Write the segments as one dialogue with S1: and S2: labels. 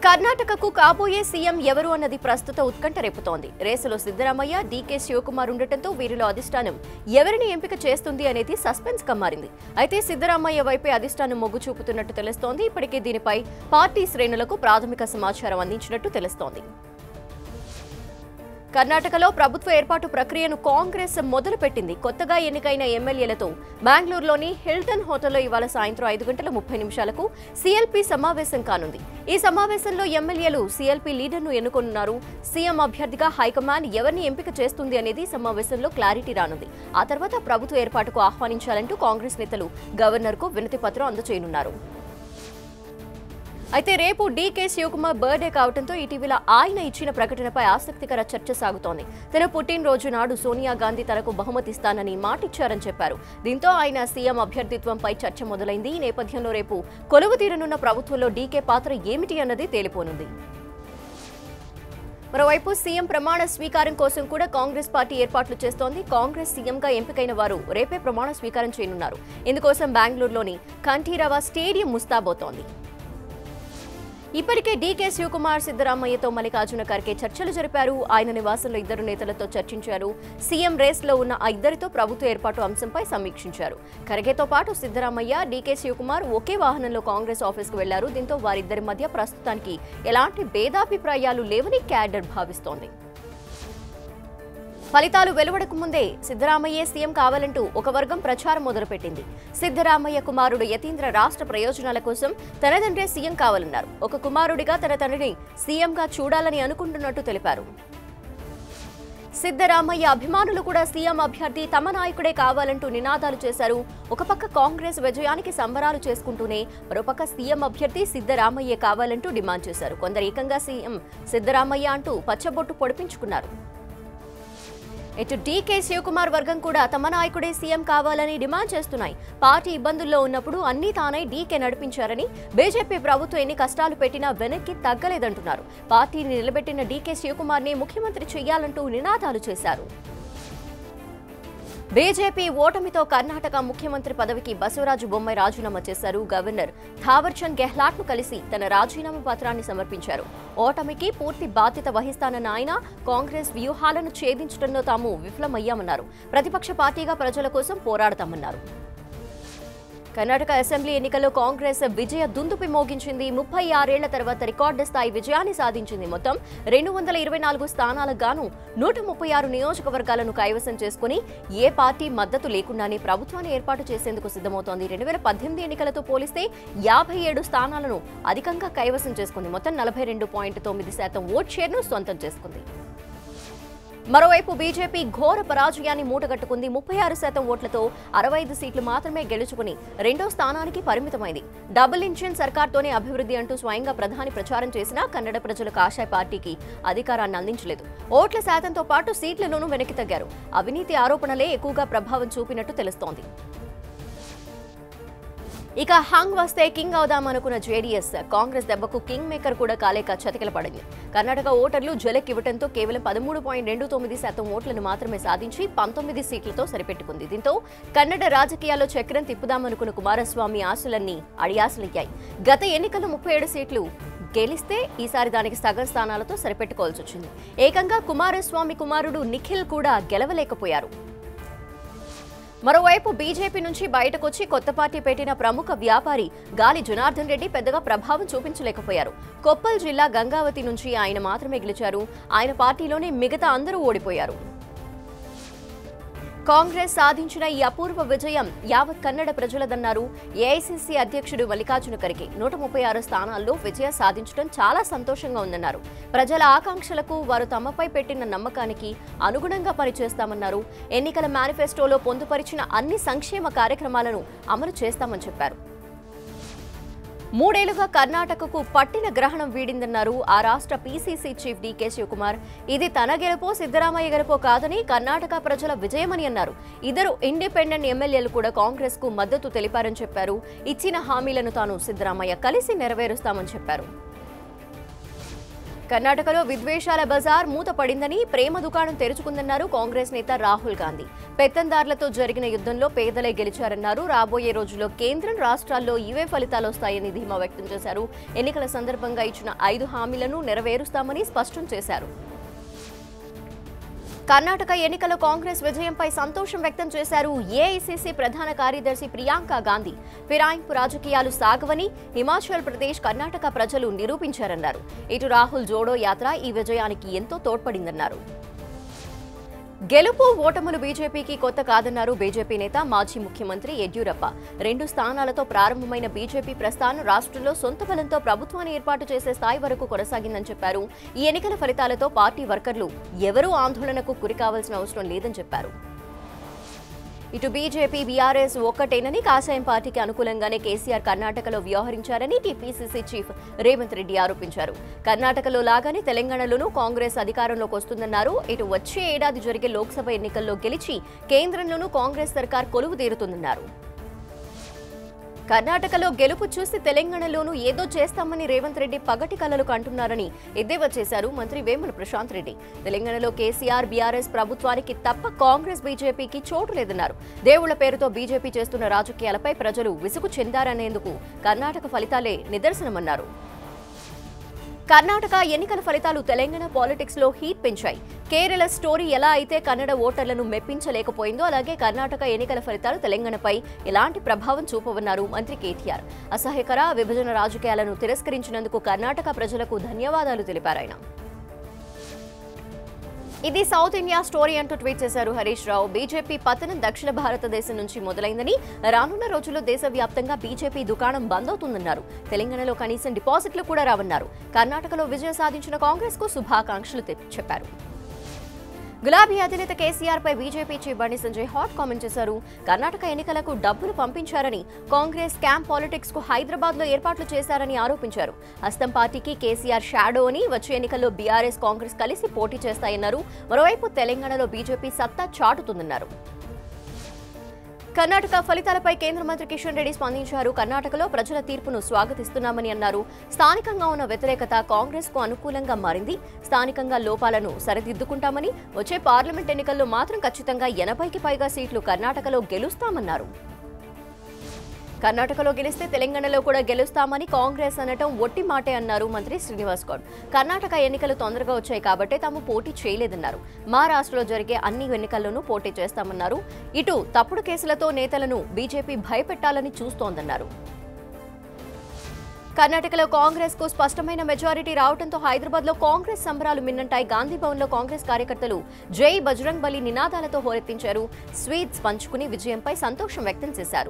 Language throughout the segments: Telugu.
S1: కర్ణాటకకు కాబోయే సీఎం ఎవరు అన్నది ప్రస్తుత ఉత్కంఠ రేపుతోంది రేసులో సిద్దరామయ్య డీకే శివకుమార్ ఉండటంతో వీరిలో అధిష్టానం ఎవరిని ఎంపిక చేస్తుంది అనేది సస్పెన్స్ గా మారింది అయితే సిద్దరామయ్య వైపే అధిష్టానం మొగ్గు చూపుతున్నట్టు తెలుస్తోంది ఇప్పటికే దీనిపై పార్టీ శ్రేణులకు ప్రాథమిక సమాచారం అందించినట్టు తెలుస్తోంది కర్ణాటకలో ప్రభుత్వ ఏర్పాటు ప్రక్రియను కాంగ్రెస్ మొదలుపెట్టింది కొత్తగా ఎన్నికైన ఎమ్మెల్యేలతో బెంగళూరులోని హిల్టన్ హోటల్లో ఇవాళ సాయంత్రం ఐదు గంటల ముప్పై నిమిషాలకు సీఎల్పీ సమావేశం కానుంది ఈ సమావేశంలో ఎమ్మెల్యేలు సీఎల్పీ లీడర్ను ఎన్నుకోనున్నారు సీఎం అభ్యర్థిగా హైకమాండ్ ఎవరిని ఎంపిక చేస్తుంది అనేది సమావేశంలో క్లారిటీ రానుంది ఆ తర్వాత ప్రభుత్వ ఏర్పాటుకు ఆహ్వానించాలంటూ కాంగ్రెస్ నేతలు గవర్నర్కు వినతి పత్రం అందజేయనున్నారు అయితే రేపు డీకే శివకుమార్ బర్త్డే కావడంతో ఇటీవల ఆయన ఇచ్చిన ప్రకటనపై ఆసక్తికర చర్చ సాగుతోంది తన పుట్టినరోజు నాడు సోనియా గాంధీ తనకు బహుమతిస్తానని మాటిచ్చారని చెప్పారు దీంతో ఆయన సీఎం అభ్యర్థిత్వంపై చర్చ మొదలైంది ఈ నేపథ్యంలో రేపు కొలువు తీరనున్న ప్రభుత్వంలో డీకే పాత్ర ఏమిటి అన్నది తేలిపోనుంది మరోవైపు సీఎం ప్రమాణ స్వీకారం కోసం కూడా కాంగ్రెస్ పార్టీ ఏర్పాట్లు చేస్తోంది కాంగ్రెస్ సీఎంగా ఎంపికైన వారు రేపే ప్రమాణ స్వీకారం చేయనున్నారు ఇందుకోసం బెంగళూరులోని కంఠీరవ స్టేడియం ముస్తాబోతోంది ఇప్పటికే డీకే శివకుమార్ సిద్దరామయ్యతో మల్లికార్జున ఖర్గే చర్చలు జరిపారు ఆయన నివాసంలో ఇద్దరు నేతలతో చర్చించారు సీఎం రేస్లో ఉన్న ఆ ఇద్దరితో ప్రభుత్వ ఏర్పాటు అంశంపై సమీక్షించారు ఖర్గేతో పాటు సిద్దరామయ్య డీకే శివకుమార్ ఒకే వాహనంలో కాంగ్రెస్ ఆఫీస్కు వెళ్లారు దీంతో వారిద్దరి మధ్య ప్రస్తుతానికి ఎలాంటి భేదాభిప్రాయాలు లేవని క్యాడర్ భావిస్తోంది ఫలితాలు వెలువడకు ముందే సిద్దరామయ్యే సీఎం కావాలంటూ ఒక వర్గం ప్రచారం మొదలుపెట్టింది సిద్దరామయ్య కుమారుడు యతీంద్ర రాష్ట్ర ప్రయోజనాల కోసం తన తండ్రే సీఎం కావాలన్నారు ఒక కుమారుడిగా తన తండ్రిని సీఎంగా చూడాలని అనుకుంటున్నట్టు తెలిపారు సిద్దరామయ్య అభిమానులు కూడా సీఎం అభ్యర్థి తమ నాయకుడే కావాలంటూ నినాదాలు చేశారు ఒక పక్క కాంగ్రెస్ విజయానికి సంబరాలు చేసుకుంటూనే మరోపక్క సీఎం అభ్యర్థి సిద్దరామయ్య కావాలంటూ డిమాండ్ చేశారు కొందరు ఏకంగా సీఎం సిద్దరామయ్య అంటూ పచ్చబొట్టు పొడిపించుకున్నారు ఇటు డీకే శివకుమార్ వర్గం కూడా తమ నాయకుడే సీఎం కావాలని డిమాండ్ చేస్తున్నాయి పార్టీ ఇబ్బందుల్లో ఉన్నప్పుడు అన్నీ తానై డీకే నడిపించారని బీజేపీ ప్రభుత్వం ఎన్ని కష్టాలు పెట్టినా వెనక్కి తగ్గలేదంటున్నారు పార్టీని నిలబెట్టిన డీకే శివకుమార్ ని ముఖ్యమంత్రి చేయాలంటూ నినాదాలు చేశారు బీజేపీ ఓటమితో కర్ణాటక ముఖ్యమంత్రి పదవికి బసవరాజు బొమ్మాయి రాజీనామా చేశారు గవర్నర్ థావర్చంద్ గెహ్లాట్ ను కలిసి తన రాజీనామా పత్రాన్ని సమర్పించారు ఓటమికి పూర్తి బాధ్యత వహిస్తానన్న ఆయన కాంగ్రెస్ వ్యూహాలను ఛేదించడంలో తాము విఫలమయ్యామన్నారు ప్రతిపక్ష పార్టీగా ప్రజల కోసం పోరాడతామన్నారు కర్ణాటక అసెంబ్లీ ఎన్నికల్లో కాంగ్రెస్ విజయ దుందుపి మోగించింది ముప్పై ఆరేళ్ల తర్వాత రికార్డు స్థాయి విజయాన్ని సాధించింది మొత్తం రెండు వందల ఇరవై నాలుగు స్థానాలకు గాను నూట ముప్పై ఆరు నియోజకవర్గాలను కైవసం చేసుకుని ఏ పార్టీ మద్దతు లేకుండానే ప్రభుత్వాన్ని ఏర్పాటు చేసేందుకు సిద్ధమవుతోంది రెండు వేల పద్దెనిమిది ఎన్నికలతో పోలిస్తే యాభై ఏడు స్థానాలను అధికంగా కైవసం చేసుకుంది మొత్తం నలభై రెండు పాయింట్ తొమ్మిది శాతం ఓట్ షేర్ను సొంతం చేసుకుంది మరోవైపు బీజేపీ ఘోర పరాజయాన్ని మూటగట్టుకుంది ముప్పై ఆరు శాతం ఓట్లతో అరవై ఐదు సీట్లు మాత్రమే గెలుచుకుని రెండో స్థానానికి పరిమితమైంది డబుల్ ఇంజిన్ సర్కార్తోనే అభివృద్ధి అంటూ స్వయంగా ప్రధాని ప్రచారం చేసినా కన్నడ ప్రజలు కాషాయ పార్టీకి అధికారాన్ని అందించలేదు ఓట్ల శాతంతో పాటు సీట్లలోనూ వెనక్కి తగ్గారు అవినీతి ఆరోపణలే ఎక్కువగా ప్రభావం చూపినట్టు తెలుస్తోంది ఇక హంగ్ వస్తే కింగ్ అవుదామనుకున్న జేడీఎస్ కాంగ్రెస్ దెబ్బకు కింగ్ మేకర్ కూడా కాలేక చతికిల పడింది కర్ణాటక ఓటర్లు జలెక్కివ్వడంతో కేవలం పదమూడు పాయింట్ రెండు తొమ్మిది శాతం ఓట్లను మాత్రమే సాధించి పంతొమ్మిది సీట్లతో సరిపెట్టుకుంది దీంతో కన్నడ రాజకీయాల్లో చక్రం తిప్పుదామనుకున్న కుమారస్వామి ఆశలన్నీ అడియాసలయ్యాయి గత ఎన్నికల్లో ముప్పై ఏడు సీట్లు గెలిస్తే ఈసారి దానికి సగం స్థానాలతో సరిపెట్టుకోవాల్సి వచ్చింది ఏకంగా కుమారస్వామి కుమారుడు నిఖిల్ కూడా గెలవలేకపోయారు మరోవైపు బీజేపీ నుంచి బయటకొచ్చి కొత్త పార్టీ పెట్టిన ప్రముఖ వ్యాపారి గాలి జనార్దన్ రెడ్డి పెద్దగా ప్రభావం చూపించలేకపోయారు కొప్పల్ జిల్లా గంగావతి నుంచి ఆయన మాత్రమే గెలిచారు ఆయన పార్టీలోనే మిగతా అందరూ ఓడిపోయారు కాంగ్రెస్ సాధించిన ఈ అపూర్వ విజయం యావత్ కన్నడ ప్రజలదన్నారు ఏఐసీసీ అధ్యక్షుడు మల్లికార్జున ఖర్గే నూట ముప్పై ఆరు స్థానాల్లో విజయం సాధించడం చాలా సంతోషంగా ఉందన్నారు ప్రజల ఆకాంక్షలకు వారు తమపై పెట్టిన నమ్మకానికి అనుగుణంగా పనిచేస్తామన్నారు ఎన్నికల మేనిఫెస్టోలో పొందుపరిచిన అన్ని సంక్షేమ కార్యక్రమాలను అమలు చేస్తామని చెప్పారు మూడేళ్లుగా కర్ణాటకకు పట్టిన గ్రహణం వీడిందన్నారు ఆ రాష్ట్ర పీసీసీ చీఫ్ డీకే శివకుమార్ ఇది తన గెలుపో సిద్దరామయ్య గెలుపో కాదని కర్ణాటక ప్రజల విజయమని అన్నారు ఇద్దరు ఇండిపెండెంట్ ఎమ్మెల్యేలు కూడా కాంగ్రెస్ కు మద్దతు తెలిపారని చెప్పారు ఇచ్చిన హామీలను తాను సిద్దరామయ్య కలిసి నెరవేరుస్తామని చెప్పారు కర్ణాటకలో విద్వేషాల బజార్ మూతపడిందని ప్రేమ దుకాణం తెరుచుకుందన్నారు కాంగ్రెస్ నేత రాహుల్ గాంధీ పెత్తందారులతో జరిగిన యుద్ధంలో పేదలే గెలిచారన్నారు రాబోయే రోజుల్లో కేంద్రం రాష్ట్రాల్లో ఇవే ఫలితాలు వస్తాయని ధీమా వ్యక్తం చేశారు ఎన్నికల సందర్భంగా ఇచ్చిన ఐదు హామీలను నెరవేరుస్తామని స్పష్టం చేశారు కర్ణాటక ఎన్నికల్లో కాంగ్రెస్ విజయంపై సంతోషం వ్యక్తం చేశారు ఏఐసీసీ ప్రధాన కార్యదర్శి ప్రియాంక గాంధీ ఫిరాయింపు రాజకీయాలు సాగవని హిమాచల్ ప్రదేశ్ కర్ణాటక ప్రజలు నిరూపించారన్నారు ఇటు రాహుల్ జోడో యాత్ర ఈ విజయానికి ఎంతో తోడ్పడిందన్నారు గెలుపు ఓటములు బీజేపీకి కొత్త కాదన్నారు బీజేపీ నేత మాజీ ముఖ్యమంత్రి యడ్యూరప్ప రెండు స్థానాలతో ప్రారంభమైన బీజేపీ ప్రస్థానం రాష్ట్రంలో సొంత బలంతో ప్రభుత్వాన్ని ఏర్పాటు చేసే స్థాయి వరకు కొనసాగిందని చెప్పారు ఈ ఎన్నికల ఫలితాలతో పార్టీ వర్కర్లు ఎవరూ ఆందోళనకు గురి కావాల్సిన అవసరం లేదని చెప్పారు ఇటు బీజేపీ బీఆర్ఎస్ ఒక్కటేనని కాషాయం పార్టీకి అనుకూలంగానే కేసీఆర్ కర్ణాటకలో వ్యవహరించారని టీపీసీసీ చీఫ్ రేవంత్ రెడ్డి ఆరోపించారు కర్ణాటకలో లాగానే తెలంగాణలోనూ కాంగ్రెస్ అధికారంలోకి వస్తుందన్నారు ఇటు వచ్చే ఏడాది జరిగే లోక్సభ ఎన్నికల్లో గెలిచి కేంద్రంలోనూ కాంగ్రెస్ సర్కార్ కొలువు తీరుతుందన్నారు కర్ణాటకలో గెలుపు చూసి తెలంగాణలోనూ ఏదో చేస్తామని రేవంత్ రెడ్డి పగటి కలలు కంటున్నారని ఎద్దేవా చేశారు మంత్రి వేముల ప్రశాంత్ రెడ్డి తెలంగాణలో కేసీఆర్ బీఆర్ఎస్ ప్రభుత్వానికి తప్ప కాంగ్రెస్ బీజేపీకి చోటు లేదన్నారు దేవుళ్ల పేరుతో బీజేపీ చేస్తున్న రాజకీయాలపై ప్రజలు విసుగు చెందారనేందుకు కర్ణాటక ఫలితాలే నిదర్శనమన్నారు కర్ణాటక ఎన్నికల ఫలితాలు తెలంగాణ పాలిటిక్స్ లో హీట్ పెంచాయి కేరళ స్టోరీ ఎలా అయితే కన్నడ ఓటర్లను మెప్పించలేకపోయిందో అలాగే కర్ణాటక ఎన్నికల ఫలితాలు తెలంగాణపై ఎలాంటి ప్రభావం చూపవన్నారు మంత్రి కేటీఆర్ అసహ్యకర విభజన రాజకీయాలను తిరస్కరించినందుకు కర్ణాటక ప్రజలకు ధన్యవాదాలు తెలిపారాయన ఇది సౌత్ ఇండియా స్టోరీ అంటూ ట్వీట్ చేశారు హరీష్ రావు బీజేపీ పతనం దక్షిణ భారతదేశం నుంచి మొదలైందని రానున్న రోజుల్లో దేశవ్యాప్తంగా బీజేపీ దుకాణం బంద్ అవుతుందన్నారు తెలంగాణలో కనీసం డిపాజిట్లు కూడా రావన్నారు కర్ణాటకలో విజయం సాధించిన కాంగ్రెస్ కు శుభాకాంక్షలు తె- చెప్పారు గులాబీ అధినేత కేసీఆర్ పై బీజేపీ చీఫ్ బండి సంజయ్ హాట్ కామెంట్ చేశారు కర్ణాటక ఎన్నికలకు డబ్బులు పంపించారని కాంగ్రెస్ క్యాంప్ పాలిటిక్స్ కు హైదరాబాద్ లో ఏర్పాట్లు చేశారని ఆరోపించారు హస్తం పార్టీకి కేసీఆర్ షాడో అని వచ్చే ఎన్నికల్లో బీఆర్ఎస్ కాంగ్రెస్ కలిసి పోటీ చేస్తాయన్నారు మరోవైపు తెలంగాణలో బీజేపీ సత్తా చాటుతుందన్నారు కర్ణాటక ఫలితాలపై కేంద్ర మంత్రి కిషన్ రెడ్డి స్పందించారు కర్ణాటకలో ప్రజల తీర్పును స్వాగతిస్తున్నామని అన్నారు స్థానికంగా ఉన్న వ్యతిరేకత కాంగ్రెస్ కు అనుకూలంగా మారింది స్థానికంగా లోపాలను సరిదిద్దుకుంటామని వచ్చే పార్లమెంట్ ఎన్నికల్లో మాత్రం ఖచ్చితంగా ఎనభైకి పైగా సీట్లు కర్ణాటకలో గెలుస్తామన్నారు కర్ణాటకలో గెలిస్తే తెలంగాణలో కూడా గెలుస్తామని కాంగ్రెస్ అనటం ఒట్టి మాటే అన్నారు మంత్రి శ్రీనివాస్ గౌడ్ కర్ణాటక ఎన్నికలు తొందరగా వచ్చాయి కాబట్టే తాము పోటీ చేయలేదన్నారు మా రాష్ట్రంలో జరిగే అన్ని ఎన్నికల్లోనూ పోటీ చేస్తామన్నారు ఇటు తప్పుడు కేసులతో నేతలను బీజేపీ భయపెట్టాలని చూస్తోందన్నారు కర్ణాటకలో కాంగ్రెస్ కు స్పష్టమైన మెజారిటీ రావడంతో హైదరాబాద్ లో కాంగ్రెస్ సంబరాలు మిన్నంటాయి గాంధీ భవన్ లో కాంగ్రెస్ కార్యకర్తలు జై బజరంగ్ బలి నినాదాలతో హోరెత్తించారు స్వీట్స్ పంచుకుని విజయంపై సంతోషం వ్యక్తం చేశారు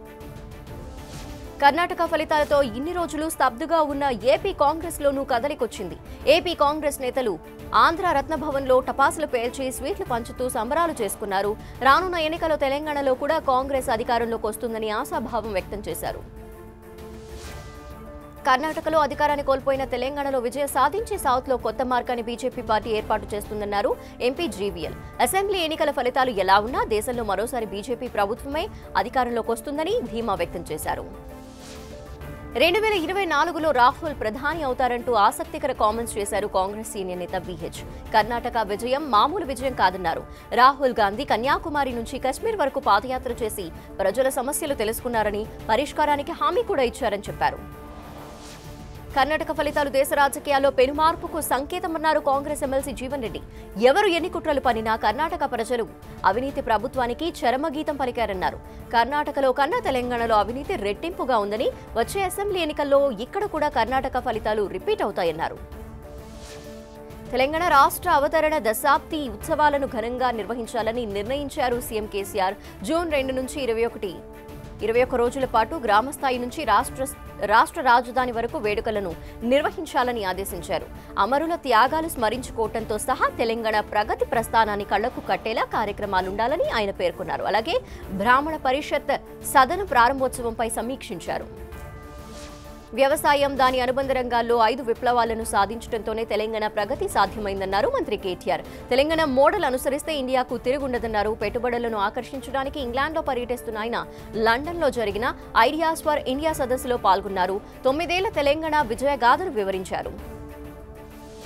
S1: కర్ణాటక ఫలితాలతో ఇన్ని రోజులు స్తబ్దుగా ఉన్న ఏపీ కాంగ్రెస్ లోనూ కదలికొచ్చింది ఏపీ కాంగ్రెస్ నేతలు ఆంధ్ర రత్నభవన్లో టపాసులు పేల్చి స్వీట్లు పంచుతూ సంబరాలు చేసుకున్నారు రానున్న ఎన్నికల్లో తెలంగాణలో కూడా కాంగ్రెస్ అధికారంలోకి వస్తుందని ఆశాభావం వ్యక్తం చేశారు కర్ణాటకలో అధికారాన్ని కోల్పోయిన తెలంగాణలో విజయం సాధించి సౌత్ లో కొత్త మార్గాన్ని బీజేపీ పార్టీ ఏర్పాటు చేస్తుందన్నారు ఎంపీ జీవీఎల్ అసెంబ్లీ ఎన్నికల ఫలితాలు ఎలా ఉన్నా దేశంలో మరోసారి బీజేపీ ప్రభుత్వమే అధికారంలోకి వస్తుందని ధీమా వ్యక్తం చేశారు రెండు వేల ఇరవై నాలుగులో రాహుల్ ప్రధాని అవుతారంటూ ఆసక్తికర కామెంట్స్ చేశారు కాంగ్రెస్ సీనియర్ నేత బీహెచ్ కర్ణాటక విజయం మామూలు విజయం కాదన్నారు రాహుల్ గాంధీ కన్యాకుమారి నుంచి కశ్మీర్ వరకు పాదయాత్ర చేసి ప్రజల సమస్యలు తెలుసుకున్నారని పరిష్కారానికి హామీ కూడా ఇచ్చారని చెప్పారు కర్ణాటక ఫలితాలు దేశ రాజకీయాల్లో పెనుమార్పుకు సంకేతమన్నారు కాంగ్రెస్ ఎమ్మెల్సీ జీవన్ రెడ్డి ఎవరు ఎన్ని కుట్రలు పనినా కర్ణాటక ప్రజలు అవినీతి ప్రభుత్వానికి చరమగీతం పలికారన్నారు కర్ణాటకలో కన్నా తెలంగాణలో అవినీతి రెట్టింపుగా ఉందని వచ్చే అసెంబ్లీ ఎన్నికల్లో ఇక్కడ కూడా కర్ణాటక ఫలితాలు రిపీట్ అవుతాయన్నారు తెలంగాణ రాష్ట్ర అవతరణ దశాబ్ది ఉత్సవాలను ఘనంగా నిర్వహించాలని నిర్ణయించారు సీఎం కేసీఆర్ జూన్ రెండు నుంచి ఇరవై ఒకటి ఇరవై ఒక్క రోజుల పాటు గ్రామస్థాయి నుంచి రాష్ట్ర రాష్ట్ర రాజధాని వరకు వేడుకలను నిర్వహించాలని ఆదేశించారు అమరుల త్యాగాలు స్మరించుకోవడంతో సహా తెలంగాణ ప్రగతి ప్రస్థానాన్ని కళ్లకు కట్టేలా కార్యక్రమాలుండాలని ఆయన పేర్కొన్నారు అలాగే బ్రాహ్మణ పరిషత్ సదన ప్రారంభోత్సవంపై సమీక్షించారు వ్యవసాయం దాని అనుబంధ రంగాల్లో ఐదు విప్లవాలను సాధించడంతోనే తెలంగాణ ప్రగతి సాధ్యమైందన్నారు మంత్రి కేటీఆర్ తెలంగాణ మోడల్ అనుసరిస్తే ఇండియాకు తిరుగుండదన్నారు పెట్టుబడులను ఆకర్షించడానికి ఇంగ్లాండ్లో పర్యటిస్తున్న ఆయన లండన్లో జరిగిన ఐడియాస్ ఫర్ ఇండియా సదస్సులో పాల్గొన్నారు తొమ్మిదేళ్ల తెలంగాణ విజయగాథను వివరించారు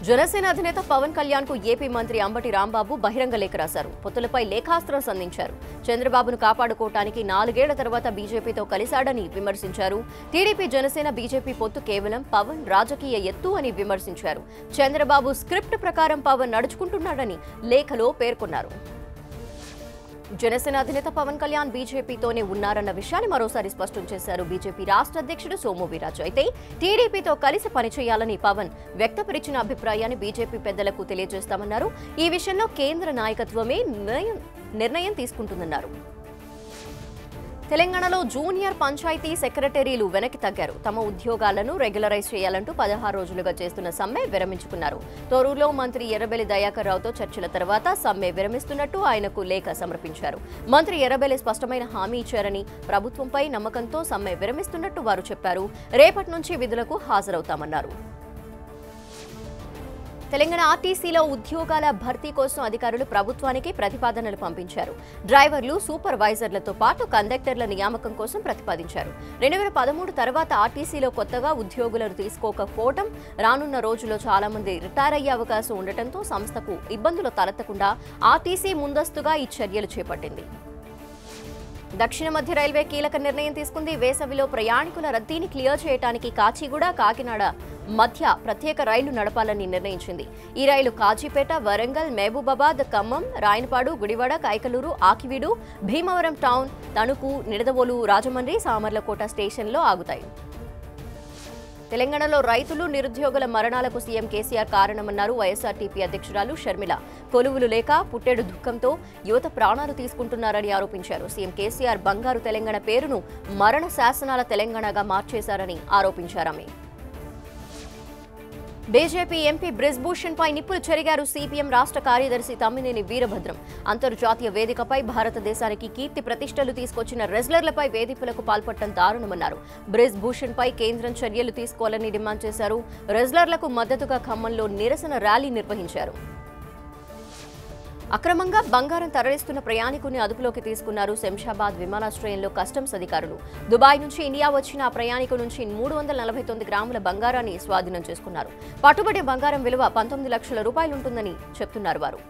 S1: జనసేన అధినేత పవన్ కళ్యాణ్ కు ఏపీ మంత్రి అంబటి రాంబాబు బహిరంగ లేఖ రాశారు పొత్తులపై లేఖాస్త్రం సంధించారు చంద్రబాబును కాపాడుకోవటానికి నాలుగేళ్ల తర్వాత బీజేపీతో కలిశాడని విమర్శించారు టీడీపీ జనసేన బీజేపీ పొత్తు కేవలం పవన్ రాజకీయ ఎత్తు అని విమర్శించారు చంద్రబాబు స్క్రిప్ట్ ప్రకారం పవన్ నడుచుకుంటున్నాడని లేఖలో పేర్కొన్నారు జనసేన అధినేత పవన్ కళ్యాణ్ బీజేపీతోనే ఉన్నారన్న విషయాన్ని మరోసారి స్పష్టం చేశారు బీజేపీ రాష్ట్ర అధ్యక్షుడు సోము వీరాజు అయితే టీడీపీతో కలిసి పనిచేయాలని పవన్ వ్యక్తపరిచిన అభిప్రాయాన్ని బీజేపీ పెద్దలకు తెలియజేస్తామన్నారు ఈ విషయంలో కేంద్ర నాయకత్వమే నిర్ణయం నిర్ణయం తీసుకుంటుందన్నారు తెలంగాణలో జూనియర్ పంచాయతీ సెక్రటరీలు వెనక్కి తగ్గారు తమ ఉద్యోగాలను రెగ్యులరైజ్ చేయాలంటూ పదహారు రోజులుగా చేస్తున్న సమ్మె విరమించుకున్నారు తొరూరులో మంత్రి ఎర్రబెల్లి దయాకర్ రావుతో చర్చల తర్వాత సమ్మె విరమిస్తున్నట్టు ఆయనకు లేఖ సమర్పించారు మంత్రి ఎర్రబెల్లి స్పష్టమైన హామీ ఇచ్చారని ప్రభుత్వంపై నమ్మకంతో సమ్మె విరమిస్తున్నట్టు వారు చెప్పారు రేపటి నుంచి విధులకు హాజరవుతామన్నారు తెలంగాణ ఆర్టీసీలో ఉద్యోగాల భర్తీ కోసం అధికారులు ప్రభుత్వానికి ప్రతిపాదనలు పంపించారు డ్రైవర్లు సూపర్వైజర్లతో పాటు కండక్టర్ల నియామకం కోసం ప్రతిపాదించారు రెండు వేల పదమూడు తర్వాత ఆర్టీసీలో కొత్తగా ఉద్యోగులను తీసుకోకపోవడం రానున్న రోజుల్లో చాలా మంది రిటైర్ అయ్యే అవకాశం ఉండటంతో సంస్థకు ఇబ్బందులు తలెత్తకుండా ఆర్టీసీ ముందస్తుగా ఈ చర్యలు చేపట్టింది దక్షిణ మధ్య రైల్వే కీలక నిర్ణయం తీసుకుంది వేసవిలో ప్రయాణికుల రద్దీని క్లియర్ చేయడానికి కాచిగూడ కాకినాడ మధ్య ప్రత్యేక రైలు నడపాలని నిర్ణయించింది ఈ రైలు కాజీపేట వరంగల్ మహబూబాబాద్ ఖమ్మం రాయనపాడు గుడివాడ కైకలూరు ఆకివీడు భీమవరం టౌన్ తణుకు నిడదవోలు రాజమండ్రి సామర్లకోట స్టేషన్లో ఆగుతాయి తెలంగాణలో రైతులు నిరుద్యోగుల మరణాలకు సీఎం కేసీఆర్ కారణమన్నారు వైఎస్ఆర్టీపీ అధ్యక్షురాలు షర్మిల కొలువులు లేక పుట్టెడు దుఃఖంతో యువత ప్రాణాలు తీసుకుంటున్నారని ఆరోపించారు సీఎం కేసీఆర్ బంగారు తెలంగాణ పేరును మరణ శాసనాల తెలంగాణగా మార్చేశారని ఆరోపించారామె బీజేపీ ఎంపీ బ్రిజ్భూషణ్ పై నిప్పులు చెరిగారు సిపిఎం రాష్ట్ర కార్యదర్శి తమ్మినేని వీరభద్రం అంతర్జాతీయ వేదికపై భారతదేశానికి కీర్తి ప్రతిష్టలు తీసుకొచ్చిన రెజ్లర్లపై వేధింపులకు పాల్పడటం దారుణమన్నారు బ్రిజ్భూషణ్ పై కేంద్రం చర్యలు తీసుకోవాలని డిమాండ్ చేశారు రెజ్లర్లకు మద్దతుగా ఖమ్మంలో నిరసన ర్యాలీ నిర్వహించారు అక్రమంగా బంగారం తరలిస్తున్న ప్రయాణికుని అదుపులోకి తీసుకున్నారు శంషాబాద్ విమానాశ్రయంలో కస్టమ్స్ అధికారులు దుబాయ్ నుంచి ఇండియా వచ్చిన ఆ ప్రయాణికు నుంచి మూడు వందల నలభై తొమ్మిది గ్రాముల బంగారాన్ని స్వాధీనం చేసుకున్నారు పట్టుబడి బంగారం విలువ పంతొమ్మిది లక్షల రూపాయలుంటుందని చెప్తున్నారు వారు